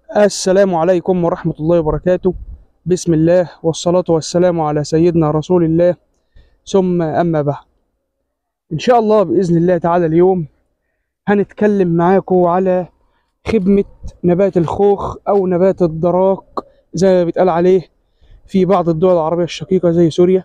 السلام عليكم ورحمة الله وبركاته بسم الله والصلاة والسلام على سيدنا رسول الله ثم أما بعد إن شاء الله بإذن الله تعالى اليوم هنتكلم معاكم على خدمة نبات الخوخ أو نبات الدراك زي ما بيتقال عليه في بعض الدول العربية الشقيقة زي سوريا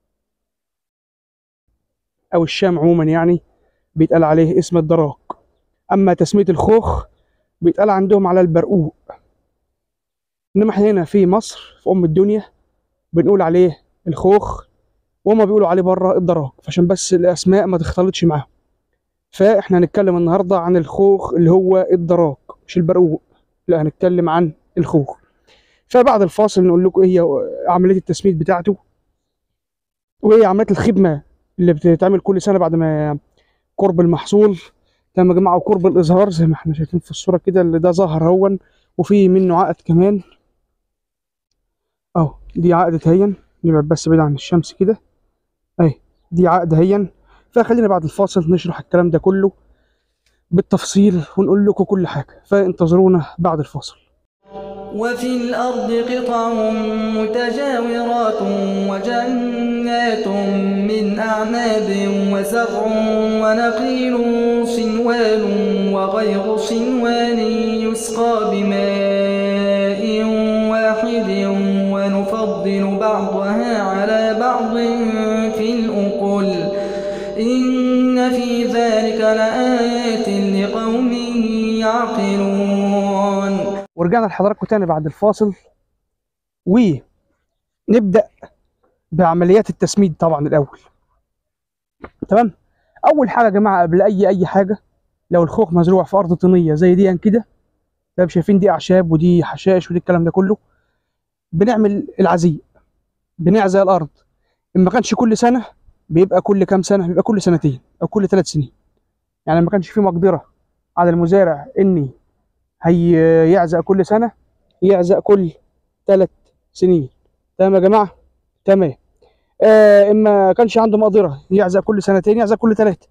أو الشام عموما يعني بيتقال عليه اسم الدراك أما تسمية الخوخ بيتقال عندهم على البرقوق انما احنا هنا في مصر في ام الدنيا بنقول عليه الخوخ وهما بيقولوا عليه بره الدراك فعشان بس الاسماء ما تختلطش معاهم فاحنا هنتكلم النهارده عن الخوخ اللي هو الدراك مش البرقوق لا هنتكلم عن الخوخ فبعد الفاصل نقول لكم ايه هي عمليه التسميد بتاعته وايه عمليه الخدمه اللي بتتعمل كل سنه بعد ما قرب المحصول تمام يا جماعه وقرب الازهار زي ما احنا شايفين في الصوره كده اللي ده ظهر هون وفي منه عقد كمان اهو دي عقدة هين نبعد بس بعيد عن الشمس كده اهي دي عقدة هين فخلينا بعد الفاصل نشرح الكلام ده كله بالتفصيل ونقول لكم كل حاجة فانتظرونا بعد الفاصل وفي الأرض قطع متجاورات وجنات من أعناب وزرع ونخيل صنوان وغير صنوان يسقى بماء واحد ونفضل بعضها على بعض في الأقل إن في ذلك لآيات لقوم يعقلون ورجعنا لحضراتكم تاني بعد الفاصل ونبدأ بعمليات التسميد طبعا الأول تمام أول حاجة يا جماعة قبل أي أي حاجة لو الخوخ مزروع في أرض طينية زي دي كده تمام شايفين دي أعشاب ودي حشائش ودي الكلام ده كله بنعمل العزيق بنعزق الأرض إن ما كانش كل سنة بيبقى كل كام سنة بيبقى كل سنتين أو كل ثلاث سنين يعني ما كانش في مقدرة على المزارع إني هيعزق كل سنة يعزق كل ثلاث سنين تمام يا جماعة تمام آه إما كانش عنده مقدرة يعزق كل سنتين يعزق كل ثلاثة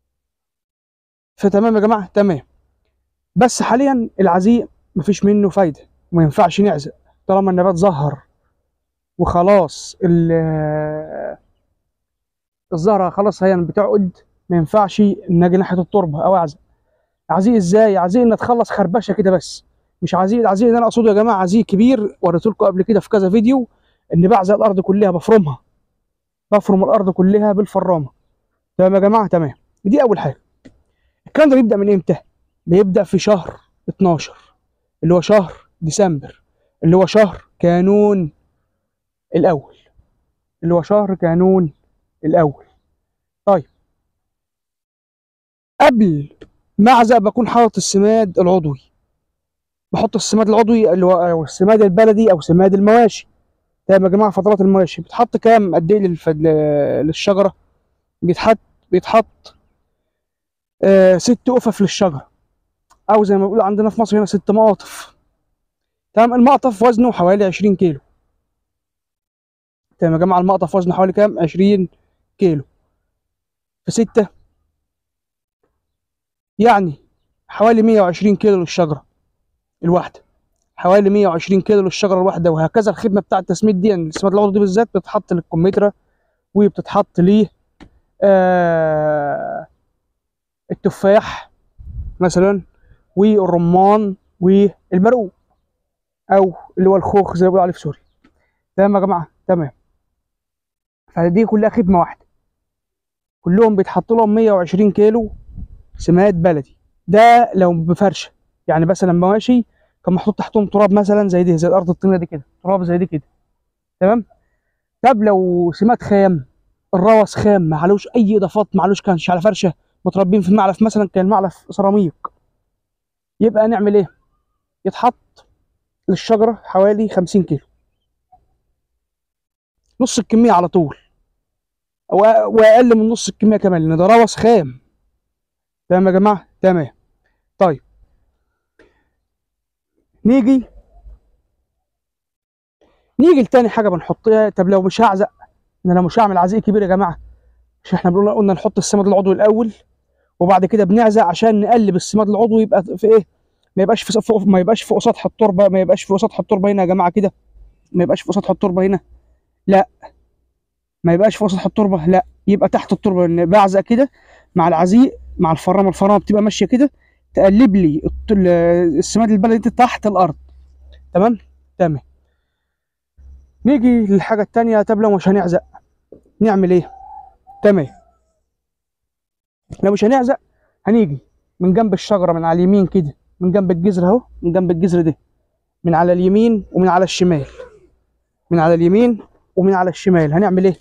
فتمام يا جماعة تمام بس حاليا العزيق مفيش منه فايدة وما ينفعش نعزق طالما النبات ظهر وخلاص ال- الزهرة خلاص هي بتعقد ما ينفعش نجي ناحية التربة أو أعزق عزيق ازاي عزيق ان تخلص خربشه كده بس مش عزيق العزيق اللي انا اقصده يا جماعه عزيق كبير وريته لكم قبل كده في كذا فيديو ان بعزق الارض كلها بفرمها بفرم الارض كلها بالفرامه تمام يا جماعه تمام دي اول حاجه الكلام ده بيبدا من امتى بيبدا في شهر 12 اللي هو شهر ديسمبر اللي هو شهر كانون الاول اللي هو شهر كانون الاول طيب قبل معزق بكون حاطط السماد العضوي بحط السماد العضوي اللي هو أو السماد البلدي او سماد المواشي تمام يا جماعه فترات المواشي بتحط كام قد ايه للف... للشجره بيتحط بيتحط آه ست قفف للشجره او زي ما بيقولوا عندنا في مصر هنا ست مقاطف تمام المقطف وزنه حوالي 20 كيلو تمام يا جماعه المقطف وزنه حوالي كام 20 كيلو في ستة يعني حوالي 120 كيلو للشجرة الواحدة حوالي 120 كيلو للشجرة الواحدة وهكذا الخدمة بتاع التسميد دي يعني السماد العضوي دي بالذات بتتحط للكمثرى وبتتحط ليه آه التفاح مثلا والرمان والبرقوق او اللي هو الخوخ زي ما بيقولوا عليه في سوريا تمام يا جماعة تمام فدي كلها خدمة واحدة كلهم بيتحط لهم 120 كيلو سماد بلدي ده لو بفرشه يعني مثلا مواشي كان محطوط تحتهم تراب مثلا زي دي زي الارض الطينيه دي كده تراب زي دي كده تمام طب لو سماد خام الروس خام ما عليهوش اي اضافات ما عليهوش كانش على فرشه متربين في المعلف مثلا كان المعلف سيراميك يبقى نعمل ايه يتحط للشجره حوالي 50 كيلو نص الكميه على طول او واقل من نص الكميه كمان لان ده روس خام تمام يا جماعه تمام طيب نيجي نيجي لتاني حاجه بنحطها طب لو مش هعزق انا لو مش هعمل عزيق كبير يا جماعه مش احنا بنقول قلنا نحط السماد العضوي الاول وبعد كده بنعزق عشان نقلب السماد العضوي يبقى في ايه ما يبقاش في فوق ما يبقاش فوق سطح التربه ما يبقاش فوق سطح التربه هنا يا جماعه كده ما يبقاش فوق سطح التربه هنا لا ما يبقاش فوق سطح التربه لا يبقى تحت التربه لان بعزق كده مع العزيق مع الفرامه الفرامه بتبقى ماشيه كده تقلب لي الت- ال- السماد البلدي دي تحت الارض تمام تمام نيجي للحاجه التانية طب لو مش هنعزق نعمل ايه تمام لو مش هنعزق هنيجي من جنب الشجره من على اليمين كده من جنب الجذر اهو من جنب الجذر ده من على اليمين ومن على الشمال من على اليمين ومن على الشمال هنعمل ايه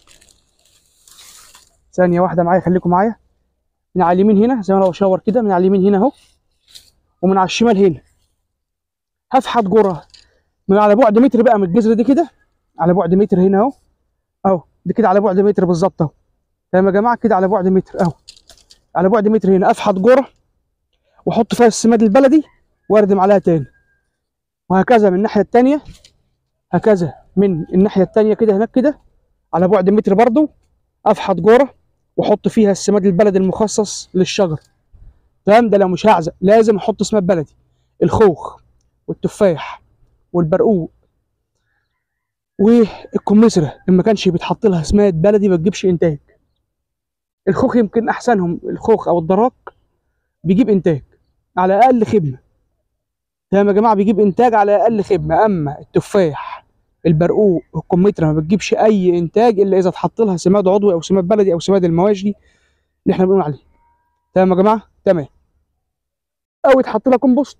ثانيه واحده معايا خليكم معايا من على اليمين هنا زي ما انا بشاور كده من على اليمين هنا اهو ومن على الشمال هنا هفحط جره من على بعد متر بقى من الجذر دي كده على بعد متر هنا اهو اهو دي كده على بعد متر بالظبط اهو تمام يا جماعه كده على بعد متر اهو على بعد متر هنا افحط جره واحط فيها السماد البلدي واردم عليها تاني وهكذا من الناحيه التانيه هكذا من الناحيه التانيه كده هناك كده على بعد متر برضو افحط جوره واحط فيها السماد البلدي المخصص للشجر تمام ده لو مش هعزق لازم احط سماد بلدي الخوخ والتفاح والبرقوق والكمثرى ان ما كانش بيتحط لها سماد بلدي ما تجيبش انتاج الخوخ يمكن احسنهم الخوخ او الدراك بيجيب انتاج على اقل خدمه تمام يا جماعه بيجيب انتاج على اقل خدمه اما التفاح البرقوق الكمثرى ما بتجيبش اي انتاج الا اذا اتحط لها سماد عضوي او سماد بلدي او سماد المواشي اللي احنا بنقول عليه تمام يا جماعه تمام او يتحط لها كومبوست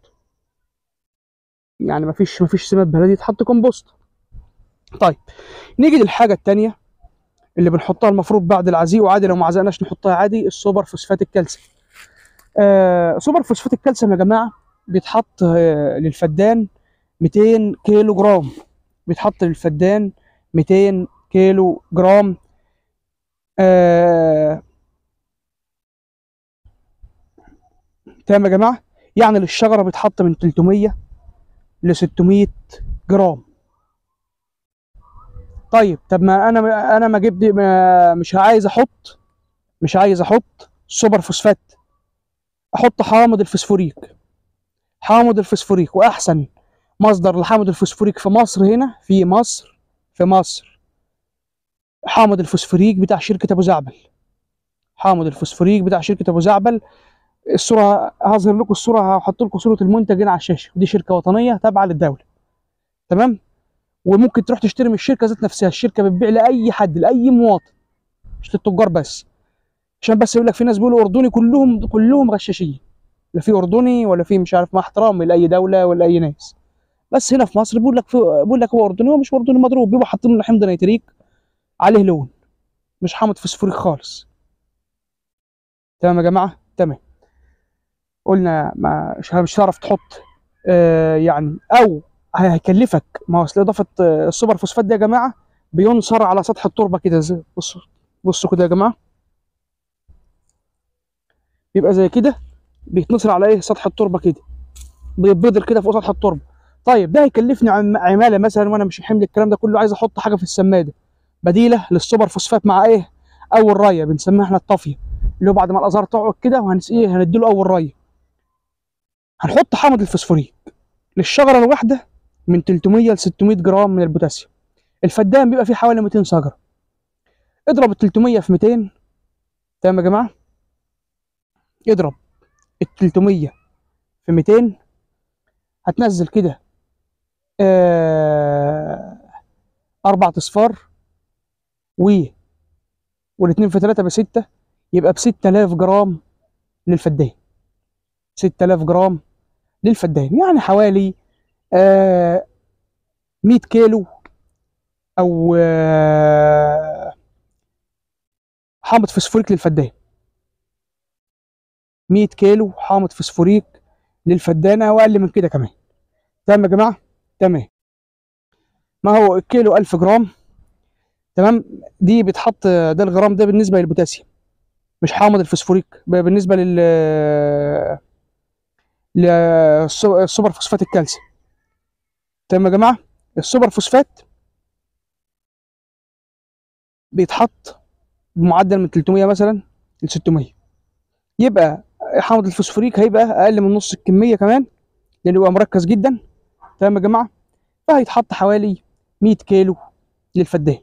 يعني مفيش مفيش سماد بلدي يتحط كومبوست طيب نيجي للحاجه الثانيه اللي بنحطها المفروض بعد العزيق وعادي لو ما عزقناش نحطها عادي السوبر فوسفات الكالسيوم آه سوبر فوسفات الكالسيوم يا جماعه بيتحط آه للفدان 200 كيلو جرام بيتحط للفدان 200 كيلو جرام آه تمام يا جماعه يعني للشجره بيتحط من 300 ل 600 جرام طيب طب ما انا انا ما جبت ما مش عايز احط مش عايز احط سوبر فوسفات احط حامض الفسفوريك حامض الفسفوريك واحسن مصدر لحامض الفسفوريك في مصر هنا في مصر في مصر حامض الفسفوريك بتاع شركة ابو زعبل حامض الفسفوريك بتاع شركة ابو زعبل الصورة هظهر لكم الصورة هحط لكم صورة المنتج هنا على الشاشة دي شركة وطنية تابعة للدولة تمام وممكن تروح تشتري من الشركة ذات نفسها الشركة بتبيع لأي حد لأي مواطن مش للتجار بس عشان بس يقول لك في ناس بيقولوا اردني كلهم كلهم غشاشين لا في اردني ولا في مش عارف مع احترامي لاي دوله ولا اي ناس بس هنا في مصر بيقول لك في بيقول لك هو اردني هو مش اردني مضروب بيبقوا حاطين له حمض نيتريك عليه لون مش حامض فسفوريك خالص تمام يا جماعه تمام قلنا ما مش مش هتعرف تحط آه يعني او هيكلفك ما هو اصل اضافه آه، السوبر فوسفات ده يا جماعه بينصر على سطح التربه كده زي بصوا بصوا كده يا جماعه بيبقى زي كده بيتنصر على ايه سطح التربه كده بيتبذر كده فوق سطح التربه طيب ده هيكلفني عم- عماله مثلا وانا مش حمل الكلام ده كله عايز احط حاجه في السماده بديله للسوبر فوسفات مع ايه اول ريه بنسميها احنا الطافيه اللي هو بعد ما الازهار تقعد كده وهنسقيه هنديله اول ريه هنحط حامض الفوسفوريك للشجره الواحده من 300 ل 600 جرام من البوتاسيوم الفدان بيبقى فيه حوالي 200 شجره اضرب ال 300 في 200 تمام يا جماعه اضرب ال 300 في 200 هتنزل كده آه أربع أصفار و والاتنين في تلاتة بستة يبقى بستة آلاف جرام للفدان ستة آلاف جرام للفدان يعني حوالي آه مية كيلو أو آه حامض فسفوريك للفدان مية كيلو حامض فسفوريك للفدانة وأقل من كده كمان تمام يا جماعة تمام ما هو الكيلو 1000 جرام تمام دي بيتحط ده الجرام ده بالنسبة للبوتاسيوم مش حامض الفسفوريك ب- بالنسبة لل للسوبر فوسفات الكالسيوم تمام يا جماعة السوبر فوسفات بيتحط بمعدل من 300 مثلا ل 600 يبقى حامض الفوسفوريك هيبقى اقل من نص الكميه كمان لانه يبقى مركز جدا تمام يا جماعه فهيتحط حوالي 100 كيلو للفدان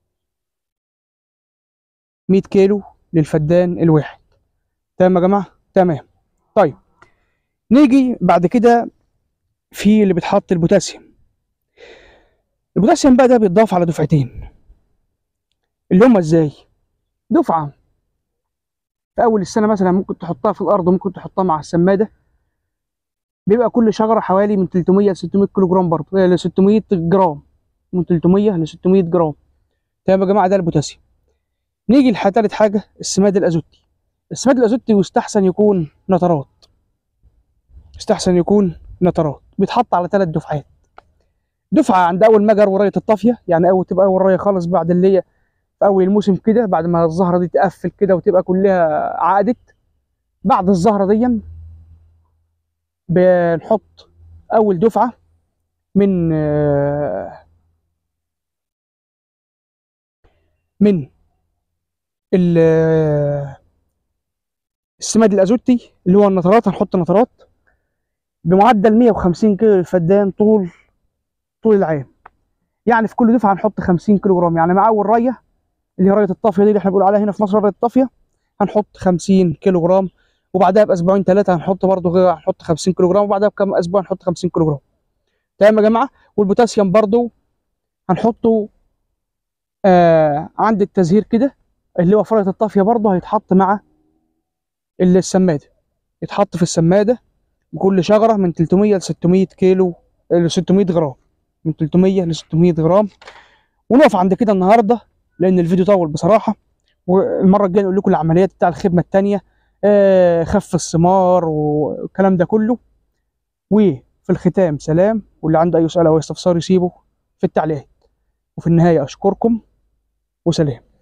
100 كيلو للفدان الواحد تمام يا جماعه تمام طيب نيجي بعد كده في اللي بيتحط البوتاسيوم البوتاسيوم بقى ده بيتضاف على دفعتين اللي هما ازاي دفعه في اول السنه مثلا ممكن تحطها في الارض وممكن تحطها مع السماده بيبقى كل شجره حوالي من 300 ل 600 كيلو جرام برضه ل 600 جرام من 300 ل 600 جرام تمام يا جماعه ده البوتاسيوم نيجي لتالت حاجه السماد الازوتي السماد الازوتي يستحسن يكون نترات يستحسن يكون نترات بيتحط على ثلاث دفعات دفعه عند اول مجر ورايه الطافيه يعني اول تبقى اول رايه خالص بعد اللي هي في اول الموسم كده بعد ما الزهره دي تقفل كده وتبقى كلها عقدت بعد الزهره دي بنحط اول دفعه من آه، من ال- آه، السماد الازوتي اللي هو النترات هنحط نترات بمعدل 150 كيلو للفدان طول طول العام يعني في كل دفعه هنحط 50 كيلو جرام يعني مع اول رايه اللي هي رايه الطافيه دي اللي احنا بنقول عليها هنا في مصر رايه الطافيه هنحط 50 كيلو جرام وبعدها باسبوعين ثلاثه هنحط برضه غير- هنحط 50 كيلو جرام وبعدها بكم اسبوع هنحط 50 كيلو جرام تمام يا جماعه والبوتاسيوم برضه هنحطه آه عند التزهير كده اللي هو في رايه الطافيه برضه هيتحط مع السماده يتحط في السماده بكل شجره من 300 ل 600 كيلو ل 600 جرام من 300 ل 600 جرام ونقف عند كده النهارده لان الفيديو طول بصراحه والمره الجايه نقول لكم العمليات بتاع الخدمه الثانيه آه خف الثمار والكلام ده كله وفي الختام سلام واللي عنده اي سؤال او استفسار يسيبه في التعليقات وفي النهايه اشكركم وسلام